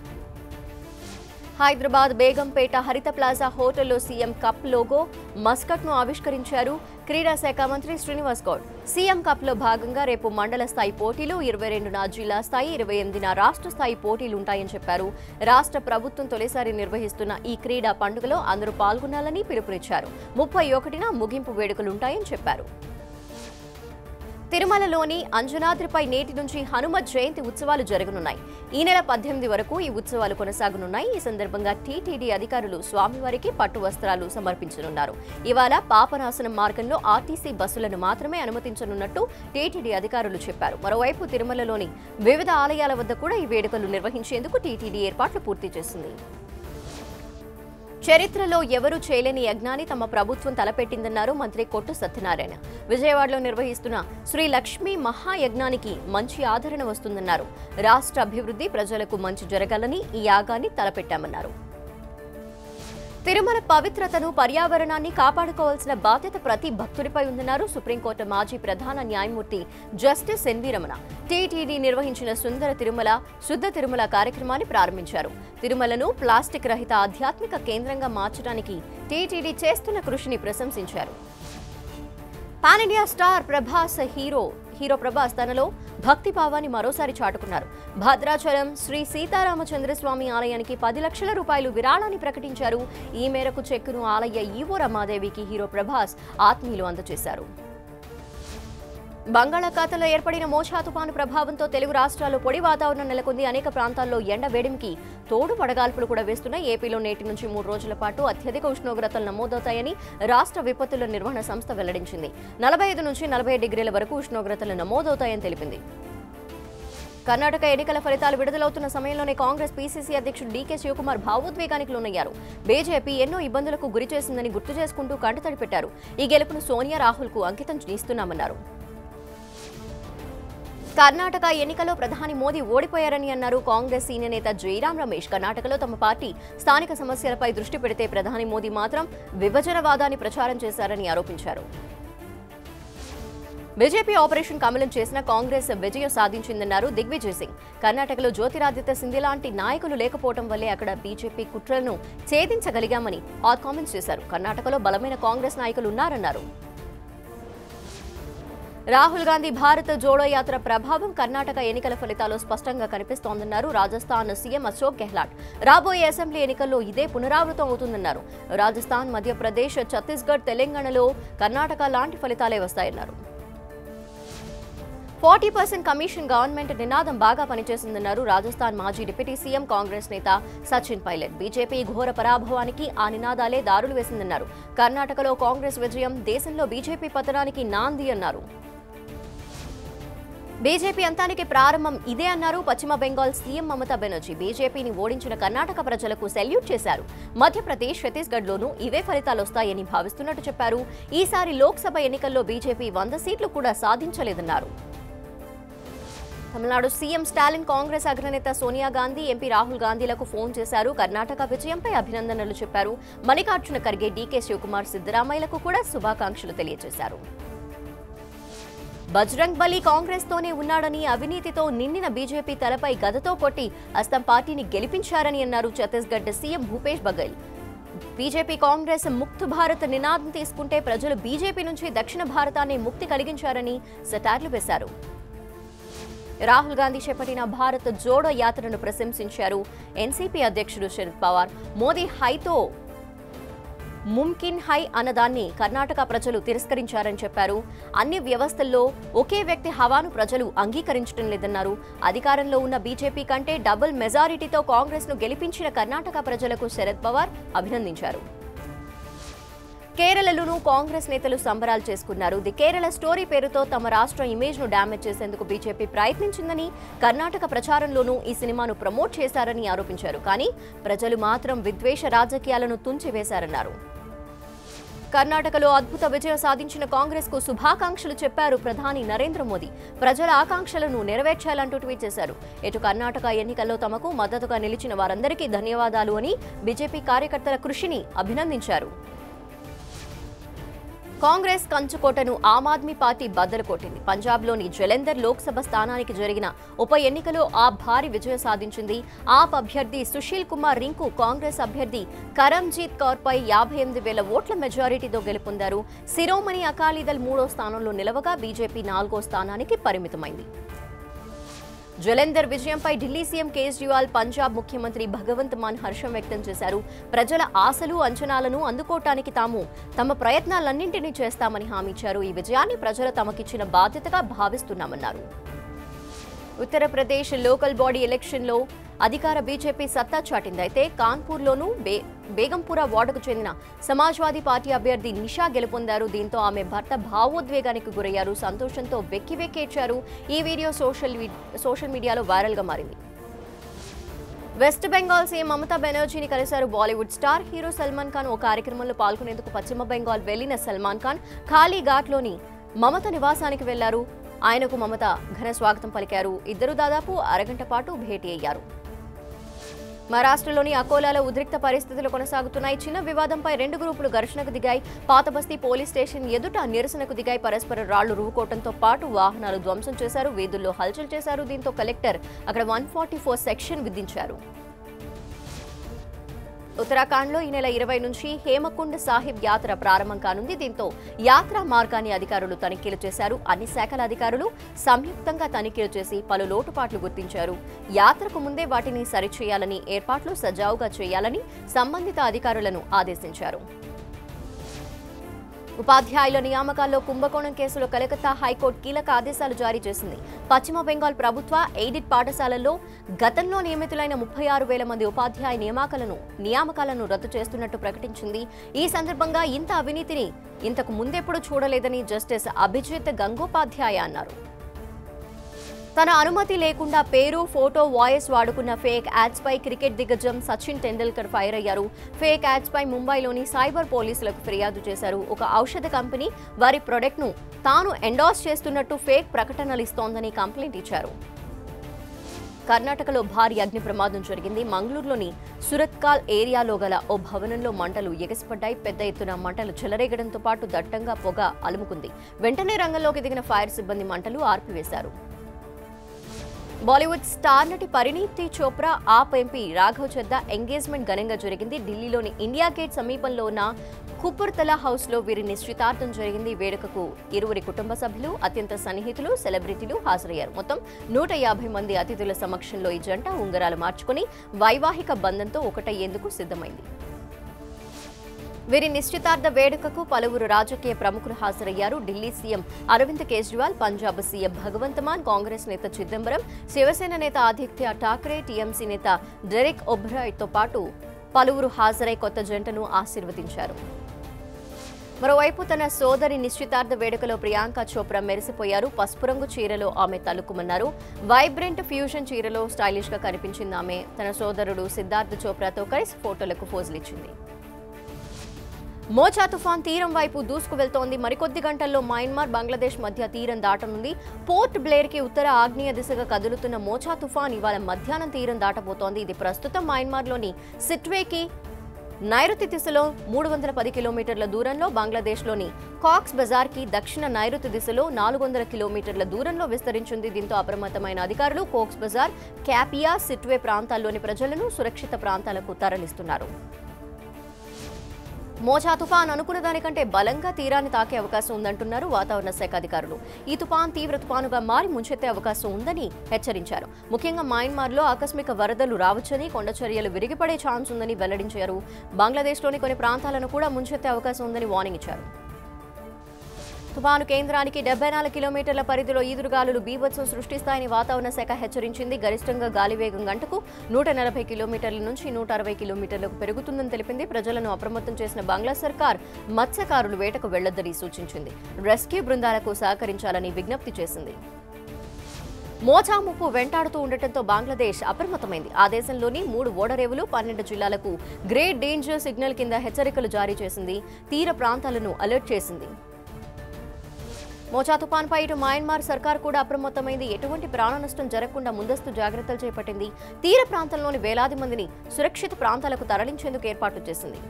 S1: హైదరాబాద్ బేగంపేట హరిత ప్లాజా హోటల్లో సీఎం కప్ లోగో మస్కట్ ను ఆవిష్కరించారు క్రీడా శాఖ మంత్రి శ్రీనివాస్ గౌడ్ సీఎం కప్ లో భాగంగా రేపు మండల స్థాయి పోటీలు ఇరవై రెండున జిల్లా స్థాయి ఇరవై ఎనిమిదిన రాష్ట్ర స్థాయి పోటీలు ఉంటాయని చెప్పారు రాష్ట్ర ప్రభుత్వం తొలిసారి నిర్వహిస్తున్న ఈ క్రీడా పండుగలో అందరూ పాల్గొనాలని పిలుపునిచ్చారు ముప్పై ఒకటిన ముగింపు వేడుకలుంటాయని చెప్పారు తిరుమలలోని అంజనాద్రిపై నేటి నుంచి హనుమత్ జయంతి ఉత్సవాలు జరగనున్నాయి ఈ నెల పద్దెనిమిది వరకు ఈ ఉత్సవాలు కొనసాగనున్నాయి ఈ సందర్భంగా టీటీడీ అధికారులు స్వామివారికి పట్టు వస్త్రాలు సమర్పించనున్నారు ఇవాళ పాపనాశనం మార్గంలో ఆర్టీసీ బస్సులను మాత్రమే అనుమతించనున్నట్టు టీటీడీ అధికారులు చెప్పారు మరోవైపు తిరుమలలోని వివిధ ఆలయాల వద్ద కూడా ఈ వేడుకలు నిర్వహించేందుకు టీటీడీ ఏర్పాట్లు పూర్తి చేసింది చరిత్రలో ఎవరూ చేయలేని యజ్ఞాన్ని తమ ప్రభుత్వం తలపెట్టిందన్నారు మంత్రి కొట్టు సత్యనారాయణ విజయవాడలో నిర్వహిస్తున్న శ్రీ లక్ష్మీ మహాయజ్ఞానికి మంచి ఆదరణ వస్తుందన్నారు రాష్ట్ర అభివృద్ధి ప్రజలకు మంచి జరగాలని ఈ యాగాన్ని తలపెట్టామన్నారు తిరుమల పవిత్రతను పర్యావరణాన్ని కాపాడుకోవాల్సిన బాధ్యత ప్రతి భక్తుడిపై ఉందన్నారు సుప్రీంకోర్టు మాజీ ప్రధాన న్యాయమూర్తి జస్టిస్ ఎన్వి రమణ టీటీడీ నిర్వహించిన సుందర తిరుమల శుద్ధ తిరుమల కార్యక్రమాన్ని ప్రారంభించారు తిరుమలను ప్లాస్టిక్ రహిత ఆధ్యాత్మిక కేంద్రంగా మార్చడానికి టీటీడీ చేస్తున్న కృషిని ప్రశంసించారు pan India star Prabhas hero hero Prabhas తనలో భక్తి భావాన్ని మరోసారి చాటుకున్నారు భద్రాచలం శ్రీ సీతారామచంద్రస్వామి ఆలయానికి పది లక్షల రూపాయలు విరాళాన్ని ప్రకటించారు ఈ మేరకు చెక్కును ఆలయ ఈవో రమాదేవికి హీరో ప్రభాస్ ఆత్మీయులు అందజేశారు బంగాళాఖాతంలో ఏర్పడిన మోషా తుపాను ప్రభావంతో తెలుగు రాష్ట్రాల్లో పొడి వాతావరణం నెలకొంది అనేక ప్రాంతాల్లో ఎండ వేడిమికి తోడు వడగాల్పులు కూడా వేస్తున్నాయి ఏపీలో నేటి నుంచి మూడు రోజుల పాటు అత్యధిక ఉష్ణోగ్రతలు నమోదవుతాయని రాష్ట్ర విపత్తుల నిర్వహణ సంస్థ వెల్లడించింది నలభై ఐదు నుంచి నలభై డిగ్రీల వరకు ఉష్ణోగ్రతలు నమోదవుతాయని తెలిపింది కర్ణాటక ఎన్నికల ఫలితాలు విడుదలవుతున్న సమయంలోనే కాంగ్రెస్ పీసీసీ అధ్యక్షుడు డీకే శివకుమార్ భావోద్వేగానికి లోనయ్యారు బీజేపీ ఎన్నో ఇబ్బందులకు గురి చేసిందని గుర్తు చేసుకుంటూ కంటతడి పెట్టారు ఈ గెలుపును సోనియా రాహుల్కు అంకితం ఇస్తున్నామన్నారు కర్ణాటక ఎన్నికలో ప్రధాని మోదీ ఓడిపోయారని అన్నారు కాంగ్రెస్ సీనియర్ నేత జయరాం రమేష్ కర్ణాటకలో తమ పార్టీ స్థానిక సమస్యలపై దృష్టి పెడితే ప్రధాని మోదీ మాత్రం విభజనవాదాన్ని ప్రచారం చేశారని ఆరోపించారు బీజేపీ ఆపరేషన్ కమలం చేసిన కాంగ్రెస్ విజయం సాధించిందన్నారు దిగ్విజయ్ సింగ్ కర్ణాటకలో జ్యోతిరాదిత్య సింధి లాంటి నాయకులు లేకపోవడం వల్లే అక్కడ బీజేపీ కుట్రలను ఛేదించగలిగామని హాట్ కామెంట్స్ చేశారు కర్ణాటకలో బలమైన కాంగ్రెస్ నాయకులు ఉన్నారన్నారు రాహుల్ గాంధీ భారత్ జోడో యాత్ర ప్రభావం కర్ణాటక ఎన్నికల ఫలితాల్లో స్పష్టంగా కనిపిస్తోందన్నారు రాజస్థాన్ సీఎం అశోక్ గెహ్లాట్ రాబోయే అసెంబ్లీ ఎన్నికల్లో ఇదే పునరావృతం అవుతుందన్నారు రాజస్థాన్ మధ్యప్రదేశ్ ఛత్తీస్గఢ్ తెలంగాణలో కర్ణాటక లాంటి ఫలితాలే వస్తాయన్నారు ఫార్టీ పర్సెంట్ కమిషన్ గవర్నమెంట్ నినాదం బాగా పనిచేసిందన్నారు రాజస్థాన్ మాజీ డిప్యూటీ సీఎం కాంగ్రెస్ నేత సచిన్ పైలట్ బీజేపీ ఘోర పరాభవానికి ఆ నినాదాలే దారులు వేసిందన్నారు కర్ణాటకలో కాంగ్రెస్ విజయం దేశంలో బీజేపీ పతనానికి నాంది అన్నారు బీజేపీ అంతానికి ప్రారంభం ఇదే అన్నారు పశ్చిమ బెంగాల్ సీఎం మమతా బెనర్జీ బీజేపీని ఓడించిన కర్ణాటక ప్రజలకు సెల్యూట్ చేశారు మధ్యప్రదేశ్ ఛత్తీస్గఢ్లోనూ ఇవే ఫలితాలు వస్తాయని భావిస్తున్నట్టు చెప్పారు ఈసారి లోక్సభ ఎన్నికల్లో బీజేపీ వంద సీట్లు కూడా సాధించలేదన్నారు తమిళనాడు సీఎం స్టాలిన్ కాంగ్రెస్ అగ్రనేత సోనియా గాంధీ ఎంపీ రాహుల్ గాంధీలకు ఫోన్ చేశారు కర్ణాటక విజయంపై అభినందనలు చెప్పారు మల్లికార్జున ఖర్గే డీకే శివకుమార్ సిద్దరామయ్యలకు కూడా శుభాకాంక్షలు తెలియజేశారు బజరంగ్ బలి కాంగ్రెస్ తోనే ఉన్నాడని అవినీతితో నిండిన బీజేపీ తలపై గదతో కొట్టి అస్తం పార్టీని గెలిపించారని అన్నారు ఛత్తీస్గఢ్ సీఎం భూపేష్ బఘెల్ బీజేపీ కాంగ్రెస్ ముక్త్ భారత్ నినాదం తీసుకుంటే ప్రజలు బీజేపీ నుంచి దక్షిణ భారతాన్ని ముక్తి కలిగించారని సెటార్లు వేశారు రాహుల్ గాంధీ చేపట్టిన భారత్ జోడో యాత్రను ప్రశంసించారు ఎన్సీపీ అధ్యక్షుడు శరద్ పవార్ మోదీ హైతో ముమ్కిన్ హై అన్నదాన్ని కర్ణాటక ప్రజలు తిరస్కరించారని చెప్పారు అన్ని వ్యవస్థల్లో ఒకే వ్యక్తి హవాను ప్రజలు అంగీకరించడం లేదన్నారు అధికారంలో ఉన్న బీజేపీ కంటే డబుల్ మెజారిటీతో కాంగ్రెస్ ను గెలిపించిన కర్ణాటక ప్రజలకు శరద్ పవార్ అభినందించారు కేరళలోనూ కాంగ్రెస్ నేతలు సంబరాలు చేసుకున్నారు ది కేరళ స్టోరీ పేరుతో తమ రాష్ట్ర ఇమేజ్ ను డ్యామేజ్ చేసేందుకు బీజేపీ ప్రయత్నించిందని కర్ణాటక ప్రచారంలోనూ ఈ సినిమాను ప్రమోట్ చేశారని ఆరోపించారు కానీ ప్రజలు మాత్రం విద్వేష రాజకీయాలను తుంచివేశారన్నారు కర్ణాటకలో అద్భుత విజయం సాధించిన కాంగ్రెస్ కు శుభాకాంక్షలు చెప్పారు ప్రధాని నరేంద్ర మోదీ ప్రజల ఆకాంక్షలను నెరవేర్చాలంటూ ట్వీట్ చేశారు ఇటు కర్ణాటక ఎన్నికల్లో తమకు మద్దతుగా నిలిచిన వారందరికీ ధన్యవాదాలు అని బీజేపీ కార్యకర్తల కృషిని అభినందించారు కాంగ్రెస్ కంచుకోటను ఆమ్ ఆద్మీ పార్టీ బద్దలు కొట్టింది పంజాబ్లోని జలంధర్ లోక్సభ స్థానానికి జరిగిన ఉప ఎన్నికలో ఆ భారీ విజయం సాధించింది ఆప్ అభ్యర్థి సుశీల్ కుమార్ రింకు కాంగ్రెస్ అభ్యర్థి కరంజీత్ కౌర్పై యాభై ఎనిమిది వేల ఓట్ల మెజారిటీతో గెలుపొందారు శిరోమణి అకాలీదల్ మూడో స్థానంలో నిలవగా బీజేపీ నాలుగో స్థానానికి పరిమితమైంది జలంధర్ విజయంపై ఢిల్లీ సీఎం కేజ్రీవాల్ పంజాబ్ ముఖ్యమంత్రి భగవంత్ మాన్ హర్షం వ్యక్తం చేశారు ప్రజల ఆశలు అంచనాలను అందుకోవటానికి తాము తమ ప్రయత్నాలన్నింటినీ చేస్తామని హామీ ఇచ్చారు ఈ విజయాన్ని ప్రజలు తమకిచ్చిన బాధ్యతగా భావిస్తున్నామన్నారు ఉత్తరప్రదేశ్ లోకల్ బాడీ ఎలక్షన్లో అధికార బీజేపీ సత్తా చాటింది అయితే కాన్పూర్లోనూ బే బేగంపుర వార్డుకు చెందిన సమాజ్వాదీ పార్టీ అభ్యర్థి నిషా గెలుపొందారు దీంతో ఆమె భర్త భావోద్వేగానికి గురయ్యారు సంతోషంతో వెక్కి వెక్కేడ్చారు ఈ వీడియో సోషల్ వి- సోషల్ మీడియాలో వైరల్గా మారింది వెస్ట్ బెంగాల్ సీఎం మమతా బెనర్జీని కలిశారు Bollywood star hero Salman Khan ఓ కార్యక్రమంలో పాల్గొనేందుకు పశ్చిమ బెంగాల్ వెళ్లిన సల్మాన్ ఖాన్ ఖాళీ ఘాట్లోని మమత నివాసానికి వెళ్లారు ఆయనకు మమత ఘన స్వాగతం పలికారు ఇద్దరు దాదాపు అరగంట పాటు భేటీ అయ్యారు మహారాష్ట్రలోని అకోలాలో ఉద్రిక్త పరిస్థితులు కొనసాగుతున్నాయి చిన్న వివాదంపై రెండు గ్రూపులు ఘర్షణకు దిగాయి పాతబస్తీ పోలీస్ స్టేషన్ ఎదుట నిరసనకు దిగాయి పరస్పర రాళ్లు రువ్వుకోవడంతో పాటు వాహనాలు ధ్వంసం చేశారు వీధుల్లో హల్చల్ చేశారు దీంతో కలెక్టర్ అక్కడ వన్ ఫార్టీ ఫోర్ సెక్షన్ విధించారు ఉత్తరాఖండ్లో ఈ నెల ఇరవై నుంచి హేమకుండ్ సాహిబ్ యాత్ర ప్రారంభం కానుంది దీంతో యాత్రా మార్గాన్ని అధికారులు తనిఖీలు చేశారు అన్ని శాఖల అధికారులు సంయుక్తంగా తనిఖీలు చేసి పలు లోటుపాట్లు గుర్తించారు యాత్రకు ముందే వాటిని సరిచేయాలని ఏర్పాట్లు సజావుగా చేయాలని సంబంధిత అధికారులను ఆదేశించారు ఉపాధ్యాయుల నియామకాల్లో కుంభకోణం కేసులో కలకత్తా హైకోర్టు కీలక ఆదేశాలు జారీ చేసింది పశ్చిమ బెంగాల్ ప్రభుత్వ ఎయిడెడ్ పాఠశాలల్లో గతంలో నియమితులైన ముప్పై ఆరు వేల మంది ఉపాధ్యాయ నియామకాలను నియామకాలను రద్దు చేస్తున్నట్టు ప్రకటించింది ఈ సందర్భంగా ఇంత అవినీతిని ఇంతకు ముందెప్పుడు చూడలేదని జస్టిస్ అభిజిత్ గంగోపాధ్యాయ అన్నారు తన అనుమతి లేకుండా పేరు ఫోటో వాయిస్ వాడుకున్న ఫేక్ యాడ్స్ పై క్రికెట్ దిగ్గజం సచిన్ టెండూల్కర్ ఫైర్ అయ్యారు ఫేక్ యాడ్స్ పై ముంబైలోని సైబర్ పోలీసులకు ఫిర్యాదు చేశారు ఒక ఔషధ కంపెనీ వారి ప్రొడక్ట్ ను తాను ఎండార్స్ చేస్తున్నట్టు ఫేక్ ప్రకటనలు ఇస్తోందని కంప్లైంట్ ఇచ్చారు కర్ణాటకలో భారీ అగ్ని ప్రమాదం జరిగింది మంగళూరులోని సురత్కాల్ ఏరియాలో గల ఓ భవనంలో మంటలు ఎగసిపడ్డాయి పెద్ద ఎత్తున మంటలు చెలరేగడంతో పాటు దట్టంగా పొగ అలుముకుంది వెంటనే రంగంలోకి దిగిన ఫైర్ సిబ్బంది మంటలు ఆర్పివేశారు బాలీవుడ్ స్టార్ నటి పరిణీతి చోప్రా ఆప్ ఎంపీ రాఘవ్ చద్దా ఎంగేజ్మెంట్ ఘనంగా జరిగింది ఢిల్లీలోని ఇండియా గేట్ సమీపంలో ఉన్న కుపుర్తలా హౌస్ లో వీరి నిశ్చితార్థం జరిగింది ఈ వేడుకకు ఇరువురి కుటుంబ సభ్యులు అత్యంత సన్నిహితులు సెలబ్రిటీలు హాజరయ్యారు మొత్తం నూట యాభై మంది అతిథుల సమక్షంలో ఈ జంట ఉంగరాలు మార్చుకుని వైవాహిక బంధంతో ఒకటయ్యేందుకు సిద్ధమైంది వీరి నిశ్చితార్థ వేడుకకు పలువురు రాజకీయ ప్రముఖులు హాజరయ్యారు ఢిల్లీ సీఎం అరవింద్ కేజ్రీవాల్ పంజాబ్ సీఎం భగవంత్ మాన్ కాంగ్రెస్ నేత చిదంబరం శివసేన నేత ఆదిత్య ఠాక్రే టీఎంసీ నేత డెరెక్ ఒబ్రాయ్తో పాటు పలువురు హాజరై కొత్త జంటను ఆశీర్వదించారు మరోవైపు తన సోదరి నిశ్చితార్థ వేడుకలో ప్రియాంక చోప్రా మెరిసిపోయారు పసుపు రంగు చీరలో ఆమె తలుక్కుమన్నారు వైబ్రెంట్ ఫ్యూజన్ చీరలో స్టైలిష్ గా కనిపించింది ఆమె తన సోదరుడు సిద్ధార్థ్ చోప్రాతో కలిసి ఫోటోలకు పోజులిచ్చింది మోచా తుఫాన్ తీరం వైపు దూసుకు వెళ్తోంది మరికొద్ది గంటల్లో మయన్మార్ బంగ్లాదేశ్ మధ్య తీరం దాటనుంది పోర్ట్ బ్లేర్ కి ఉత్తర ఆగ్నేయ దిశగా కదులుతున్న మోచా తుఫాన్ ఇవాళ మధ్యాహ్నం తీరం దాటబోతోంది ఇది ప్రస్తుతం మయన్మార్లోని సిట్వేకి నైరుతి దిశలో మూడు వందల పది కిలోమీటర్ల దూరంలో బంగ్లాదేశ్లోని కాక్స్ బజార్కి దక్షిణ నైరుతి దిశలో నాలుగు వందల కిలోమీటర్ల దూరంలో విస్తరించింది దీంతో అప్రమత్తమైన అధికారులు కోక్స్ బజార్ క్యాపియా సిట్వే ప్రాంతాల్లోని ప్రజలను సురక్షిత ప్రాంతాలకు తరలిస్తున్నారు మోచా తుఫాన్ అనుకున్న దానికంటే బలంగా తీరాన్ని తాకే అవకాశం ఉందంటున్నారు వాతావరణ శాఖ అధికారులు ఈ తుఫాన్ తీవ్ర తుఫానుగా మారి ముంచెత్తే అవకాశం ఉందని హెచ్చరించారు ముఖ్యంగా మయన్మార్లో ఆకస్మిక వరదలు రావచ్చని కొండ చర్యలు విరిగిపడే ఛాన్స్ ఉందని వెల్లడించారు బంగ్లాదేశ్లోని కొన్ని ప్రాంతాలను కూడా ముంచెత్తే అవకాశం ఉందని వార్నింగ్ ఇచ్చారు తుఫాను కేంద్రానికి డెబ్బై నాలుగు కిలోమీటర్ల పరిధిలో ఈదురుగాలులు బీభత్సం సృష్టిస్తాయని వాతావరణ శాఖ హెచ్చరించింది గరిష్టంగా గాలి వేగం గంటకు నూట నలభై కిలోమీటర్ల నుంచి నూట అరవై కిలోమీటర్లకు పెరుగుతుందని తెలిపింది ప్రజలను అప్రమత్తం చేసిన బంగ్లా సర్కార్ మత్స్యకారులు వేటకు వెళ్లొద్దని సూచించింది రెస్క్యూ బృందాలకు సహకరించాలని విజ్ఞప్తి చేసింది మోచా ముప్పు వెంటాడుతూ ఉండటంతో బంగ్లాదేశ్ అప్రమత్తమైంది ఆ దేశంలోని మూడు ఓడరేవులు పన్నెండు జిల్లాలకు గ్రేట్ డేంజర్ సిగ్నల్ కింద హెచ్చరికలు జారీ చేసింది తీర ప్రాంతాలను అలర్ట్ చేసింది మోచా తుపాన్పై ఇటు మయన్మార్ సర్కార్ కూడా అప్రమత్తమైంది ఎటువంటి ప్రాణ నష్టం జరగకుండా ముందస్తు జాగ్రత్తలు చేపట్టింది తీర ప్రాంతంలోని వేలాది మందిని సురక్షిత ప్రాంతాలకు తరలించేందుకు ఏర్పాట్లు చేసింది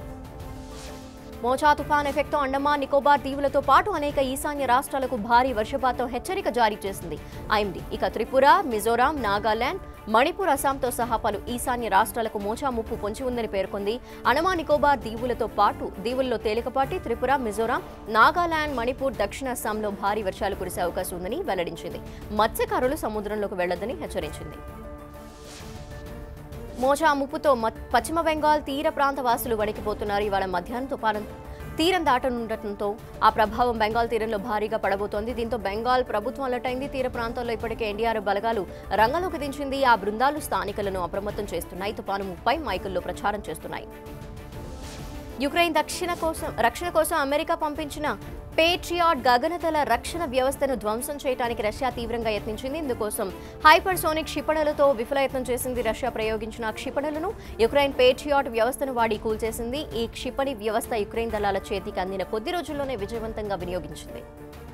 S1: మోచా తుఫాన్ ఎఫెక్ట్తో అండమాన్ నికోబార్ దీవులతో పాటు అనేక ఈశాన్య రాష్ట్రాలకు భారీ వర్షపాతం హెచ్చరిక జారీ చేసింది ఐఎండీ ఇక త్రిపుర మిజోరాం నాగాలాండ్ మణిపూర్ అస్సాంతో సహా పలు ఈశాన్య రాష్ట్రాలకు మోచా ముప్పు పొంచి ఉందని పేర్కొంది అండమాన్ నికోబార్ దీవులతో పాటు దీవుల్లో తేలికపాటి త్రిపుర మిజోరాం నాగాలాండ్ మణిపూర్ దక్షిణ అస్సాంలో భారీ వర్షాలు కురిసే అవకాశం ఉందని వెల్లడించింది మత్స్యకారులు సముద్రంలోకి వెళ్లొద్దని హెచ్చరించింది మోచా ముప్పుతో మత్- పశ్చిమ బెంగాల్ తీర ప్రాంత వాసులు వణికిపోతున్నారు ఇవాళ మధ్యాహ్నం తుపాను తీరం దాటనుండటంతో ఆ ప్రభావం బెంగాల్ తీరంలో భారీగా పడబోతోంది దీంతో బెంగాల్ ప్రభుత్వం అలర్ట్ అయింది తీర ప్రాంతాల్లో ఇప్పటికే ఎన్డీఆర్ బలగాలు రంగంలోకి దించింది ఆ బృందాలు స్థానికులను అప్రమత్తం చేస్తున్నాయి తుపాను ముప్పై మైకుల్లో ప్రచారం చేస్తున్నాయి యుక్రెయిన్ దక్షిణ కోసం రక్షణ కోసం అమెరికా పంపించిన పేట్రియాట్ గగనతల రక్షణ వ్యవస్థను ధ్వంసం చేయడానికి రష్యా తీవ్రంగా యత్నించింది ఇందుకోసం హైపర్సోనిక్ క్షిపణులతో విఫలయత్నం చేసింది రష్యా ప్రయోగించిన ఆ క్షిపణులను యుక్రెయిన్ పేట్రియాట్ వ్యవస్థను వాడి కూల్చేసింది ఈ క్షిపణి వ్యవస్థ యుక్రెయిన్ దళాల చేతికి అందిన కొద్ది రోజుల్లోనే విజయవంతంగా వినియోగించింది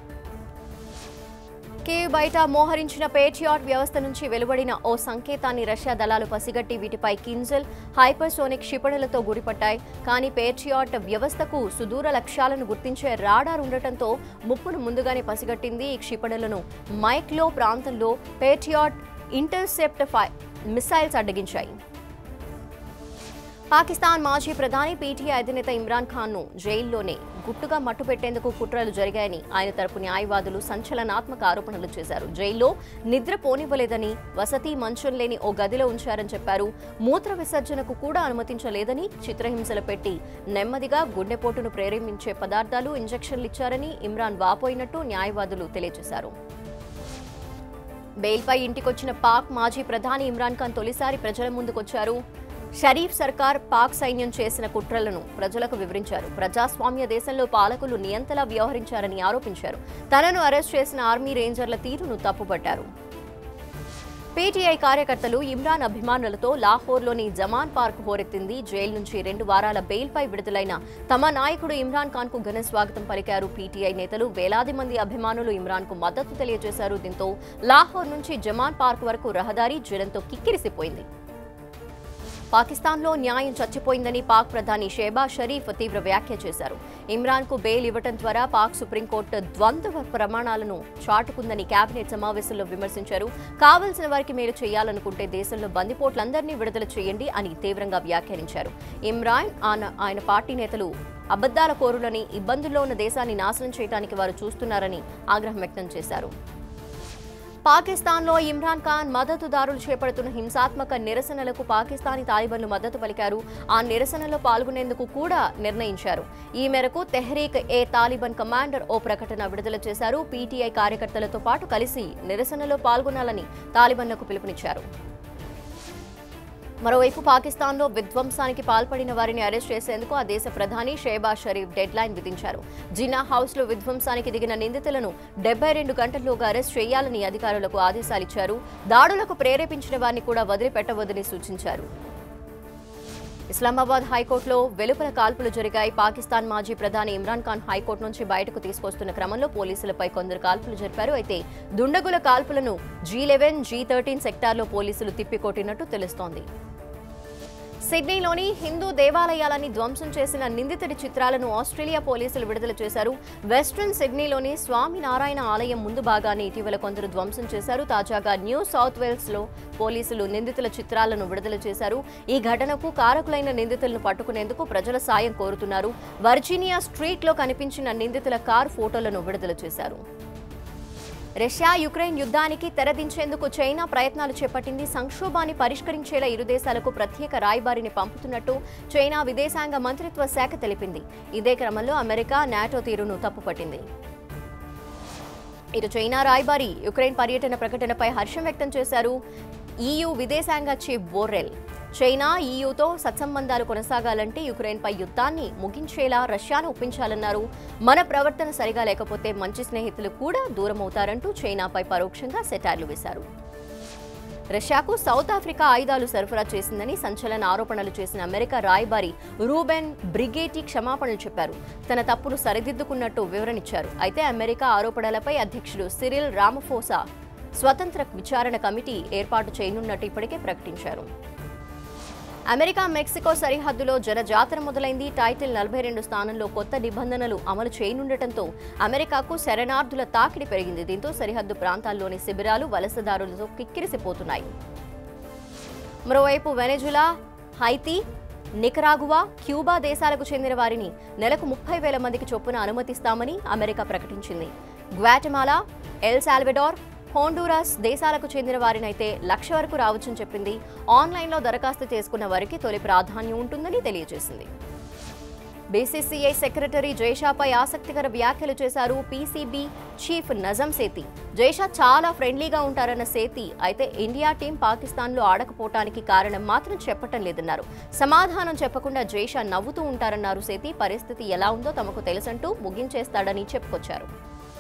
S1: కేవ్ బయట మోహరించిన పేట్రియాట్ వ్యవస్థ నుంచి వెలువడిన ఓ సంకేతాన్ని రష్యా దళాలు పసిగట్టి వీటిపై కింజల్ హైపర్సోనిక్ క్షిపణులతో గురిపట్టాయి కానీ పేట్రియాట్ వ్యవస్థకు సుదూర లక్ష్యాలను గుర్తించే రాడార్ ఉండటంతో ముప్పును ముందుగానే పసిగట్టింది ఈ క్షిపణులను మైక్లో ప్రాంతంలో పేట్రియాట్ ఇంటర్సెప్ట్ ఫై మిసైల్స్ అడ్డగించాయి పాకిస్తాన్ మాజీ ప్రధాని పీటీఐ అధినేత ఇమ్రాన్ ఖాన్ను జైల్లోనే గుట్టుగా మట్టుపెట్టేందుకు కుట్రలు జరిగాయని ఆయన తరపు న్యాయవాదులు సంచలనాత్మక ఆరోపణలు చేశారు జైల్లో నిద్ర పోనివ్వలేదని వసతి మంచం లేని ఓ గదిలో ఉంచారని చెప్పారు మూత్ర విసర్జనకు కూడా అనుమతించలేదని చిత్రహింసలు పెట్టి నెమ్మదిగా గుండెపోటును ప్రేరేపించే పదార్థాలు ఇంజెక్షన్లు ఇచ్చారని ఇమ్రాన్ వాపోయినట్టు న్యాయవాదులు తెలియజేశారు బెయిల్పై ఇంటికొచ్చిన పాక్ మాజీ ప్రధాని ఇమ్రాన్ ఖాన్ తొలిసారి ప్రజల ముందుకొచ్చారు షరీఫ్ సర్కార్ పాక్ సైన్యం చేసిన కుట్రలను ప్రజలకు వివరించారు ప్రజాస్వామ్య దేశంలో పాలకులు నియంతలా వ్యవహరించారని ఆరోపించారు తనను అరెస్ట్ చేసిన ఆర్మీ రేంజర్ల తీరును తప్పుపట్టారు పీటీఐ కార్యకర్తలు ఇమ్రాన్ అభిమానులతో లాహోర్లోని జమాన్ పార్క్ హోరెత్తింది జైలు నుంచి రెండు వారాల బెయిల్పై విడుదలైన తమ నాయకుడు ఇమ్రాన్ ఖాన్ కు ఘన స్వాగతం పలికారు పీటీఐ నేతలు వేలాది మంది అభిమానులు ఇమ్రాన్ కు మద్దతు తెలియజేశారు దీంతో లాహోర్ నుంచి జమాన్ పార్క్ వరకు రహదారి జనంతో కిక్కిరిసిపోయింది పాకిస్తాన్లో న్యాయం చచ్చిపోయిందని పాక్ ప్రధాని షేబాజ్ షరీఫ్ తీవ్ర వ్యాఖ్య చేశారు ఇమ్రాన్ కు బెయిల్ ఇవ్వడం ద్వారా పాక్ సుప్రీంకోర్టు ద్వంద్వ ప్రమాణాలను చాటుకుందని కేబినెట్ సమావేశంలో విమర్శించారు కావలసిన వారికి మేలు చేయాలనుకుంటే దేశంలో బందిపోట్లందరినీ విడుదల చేయండి అని తీవ్రంగా వ్యాఖ్యానించారు ఇమ్రాన్ ఆన- ఆయన పార్టీ నేతలు అబద్దాల కోరులని ఇబ్బందుల్లో ఉన్న దేశాన్ని నాశనం చేయడానికి వారు చూస్తున్నారని ఆగ్రహం వ్యక్తం చేశారు పాకిస్తాన్లో ఇమ్రాన్ ఖాన్ మద్దతుదారులు చేపడుతున్న హింసాత్మక నిరసనలకు పాకిస్తానీ తాలిబన్లు మద్దతు పలికారు ఆ నిరసనలో పాల్గొనేందుకు కూడా నిర్ణయించారు ఈ మేరకు తెహ్రీక్ ఏ తాలిబాన్ కమాండర్ ఓ ప్రకటన విడుదల చేశారు పీటీఐ కార్యకర్తలతో పాటు కలిసి నిరసనలో పాల్గొనాలని తాలిబన్లకు పిలుపునిచ్చారు మరోవైపు పాకిస్తాన్లో విధ్వంసానికి పాల్పడిన వారిని అరెస్ట్ చేసేందుకు ఆ దేశ ప్రధాని షేబాజ్ షరీఫ్ డెడ్ లైన్ విధించారు జిన్నా హౌస్ లో విధ్వంసానికి దిగిన నిందితులను డెబ్బై రెండు గంటల్లోగా అరెస్ట్ చేయాలని అధికారులకు ఆదేశాలిచ్చారు దాడులకు ప్రేరేపించిన వారిని కూడా వదిలిపెట్టవద్దని సూచించారు ఇస్లామాబాద్ హైకోర్టులో వెలుపల కాల్పులు జరిగాయి పాకిస్తాన్ మాజీ ప్రధాని ఇమ్రాన్ ఖాన్ హైకోర్టు నుంచి బయటకు తీసుకొస్తున్న క్రమంలో పోలీసులపై కొందరు కాల్పులు జరిపారు అయితే దుండగుల కాల్పులను జీ లెవెన్ జీ థర్టీన్ సెక్టార్లో పోలీసులు తిప్పికొట్టినట్టు తెలుస్తోంది సిడ్నీలోని హిందూ దేవాలయాలని ధ్వంసం చేసిన నిందితుడి చిత్రాలను ఆస్ట్రేలియా పోలీసులు విడుదల చేశారు వెస్ట్రన్ సిడ్నీలోని స్వామినారాయణ ఆలయం ముందు భాగాన్ని ఇటీవల కొందరు ధ్వంసం చేశారు తాజాగా న్యూ సౌత్ వేల్స్ లో పోలీసులు నిందితుల చిత్రాలను విడుదల చేశారు ఈ ఘటనకు కారకులైన నిందితులను పట్టుకునేందుకు ప్రజల సాయం కోరుతున్నారు వర్జీనియా స్ట్రీట్ లో కనిపించిన నిందితుల కార్ ఫోటోలను విడుదల చేశారు రష్యా యుక్రెయిన్ యుద్ధానికి తెరదించేందుకు చైనా ప్రయత్నాలు చేపట్టింది సంక్షోభాన్ని పరిష్కరించేలా ఇరు దేశాలకు ప్రత్యేక రాయబారిని పంపుతున్నట్టు చైనా విదేశాంగ మంత్రిత్వ శాఖ తెలిపింది ఇదే క్రమంలో అమెరికా నాటో తీరును తప్పుపట్టింది ఇటు చైనా రాయబారి యుక్రెయిన్ పర్యటన ప్రకటనపై హర్షం వ్యక్తం చేశారు ఈయూ విదేశాంగ చీఫ్ బోర్రెల్ చైనా ఈయూతో సత్సంబంధాలు కొనసాగాలంటే యుక్రెయిన్పై యుద్ధాన్ని ముగించేలా రష్యాను ఒప్పించాలన్నారు మన ప్రవర్తన సరిగా లేకపోతే మంచి స్నేహితులు కూడా దూరమవుతారంటూ చైనాపై పరోక్షంగా సెటార్లు వేశారు రష్యాకు సౌత్ ఆఫ్రికా ఆయుధాలు సరఫరా చేసిందని సంచలన ఆరోపణలు చేసిన అమెరికా రాయబారి రూబెన్ బ్రిగేటి క్షమాపణలు చెప్పారు తన తప్పును సరిదిద్దుకున్నట్టు వివరణిచ్చారు అయితే అమెరికా ఆరోపణలపై అధ్యక్షుడు సిరిల్ రామఫోసా స్వతంత్ర విచారణ కమిటీ ఏర్పాటు చేయనున్నట్టు ఇప్పటికే ప్రకటించారు అమెరికా మెక్సికో సరిహద్దులో జనజాతర మొదలైంది టైటిల్ నలభై రెండు స్థానంలో కొత్త నిబంధనలు అమలు చేయనుండటంతో అమెరికాకు శరణార్థుల తాకిడి పెరిగింది దీంతో సరిహద్దు ప్రాంతాల్లోని శిబిరాలు వలసదారులతో కిక్కిరిసిపోతున్నాయి మరోవైపు వెనెజులా హైతీ నికరాగువా క్యూబా దేశాలకు చెందిన వారిని నెలకు ముప్పై వేల మందికి చొప్పున అనుమతిస్తామని అమెరికా ప్రకటించింది గ్వాటమాలా ఎల్ సాల్వెడార్ హోండూరాస్ దేశాలకు చెందిన వారినైతే లక్ష వరకు రావచ్చని చెప్పింది ఆన్లైన్లో దరఖాస్తు చేసుకున్న వారికి తొలి ప్రాధాన్యం ఉంటుందని తెలియజేసింది బీసీసీఐ సెక్రటరీ జైషాపై ఆసక్తికర వ్యాఖ్యలు చేశారు పీసీబీ చీఫ్ నజం సేతి జైషా చాలా ఫ్రెండ్లీగా ఉంటారన్న సేతి అయితే ఇండియా టీం పాకిస్తాన్లో ఆడకపోవటానికి కారణం మాత్రం చెప్పటం లేదన్నారు సమాధానం చెప్పకుండా జైషా నవ్వుతూ ఉంటారన్నారు సేతి పరిస్థితి ఎలా ఉందో తమకు తెలుసంటూ ముగించేస్తాడని చెప్పుకొచ్చారు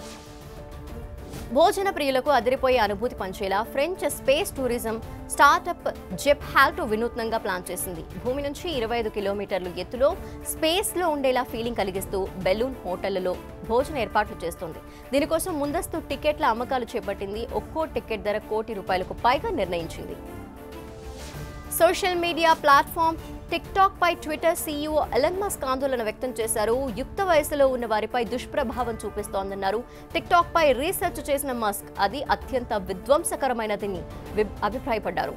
S1: భోజన ప్రియులకు అదిరిపోయే అనుభూతి పంచేలా French space tourism startup Zephalto వినూత్నంగా ప్లాన్ చేసింది భూమి నుంచి ఇరవై ఐదు కిలోమీటర్లు ఎత్తులో స్పేస్లో ఉండేలా ఫీలింగ్ కలిగిస్తూ బెలూన్ హోటళ్లలో భోజన ఏర్పాట్లు చేస్తోంది దీనికోసం ముందస్తు టికెట్ల అమ్మకాలు చేపట్టింది ఒక్కో టికెట్ ధర కోటి రూపాయలకు పైగా నిర్ణయించింది social media platform TikTok పై ట్విట్టర్ సీఈఓ ఎలన్ మస్క్ ఆందోళన వ్యక్తం చేశారు యుక్త వయసులో ఉన్న వారిపై దుష్ప్రభావం చూపిస్తోందన్నారు టిక్ టాక్ పై రీసెర్చ్ చేసిన మస్క్ అది అత్యంత విధ్వంసకరమైనదని వి- అభిప్రాయపడ్డారు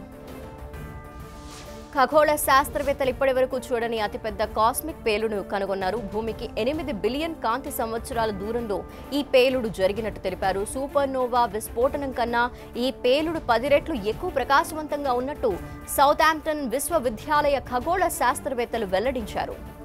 S1: ఖగోళ శాస్త్రవేత్తలు ఇప్పటి వరకు చూడని అతిపెద్ద కాస్మిక్ పేలుడు కనుగొన్నారు భూమికి ఎనిమిది బిలియన్ కాంతి సంవత్సరాల దూరంలో ఈ పేలుడు జరిగినట్టు తెలిపారు సూపర్ నోవా విస్ఫోటనం కన్నా ఈ పేలుడు పది రెట్లు ఎక్కువ ప్రకాశవంతంగా ఉన్నట్టు సౌత్ విశ్వవిద్యాలయ ఖగోళ శాస్త్రవేత్తలు వెల్లడించారు